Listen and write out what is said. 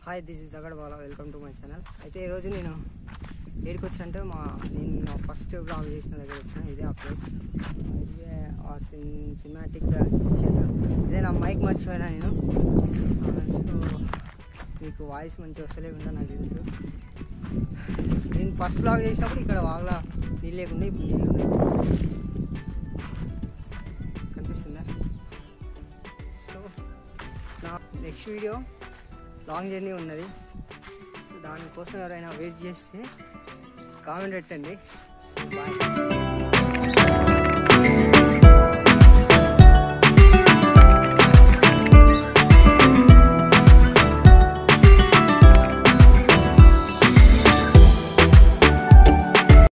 hi this is అగడ్ Bala welcome to my channel అయితే ఈరోజు నేను ఏడికి వచ్చినంటే మా నేను నా ఫస్ట్ బ్లాగ్ చేసిన దగ్గర వచ్చిన ఇదే ఆ ప్లేస్ ఇదే ఆ సిన్ సినిమాటిక్ ఇదే నా మైక్ మర్చిపోయినా నేను సో మీకు వాయిస్ మంచిగా వస్తలేకుండా నాకు తెలుసు నేను ఫస్ట్ బ్లాగ్ చేసినప్పుడు ఇక్కడ వాగలా నీళ్ళు లేకుండా ఇప్పుడు నీళ్ళు ఉన్నాయి కనిపిస్తుందా సో నా నెక్స్ట్ వీడియో లాంగ్ జర్నీ ఉన్నది సో దానికోసం ఎవరైనా వెయిట్ చేస్తే కామెంట్ పెట్టండి బాయ్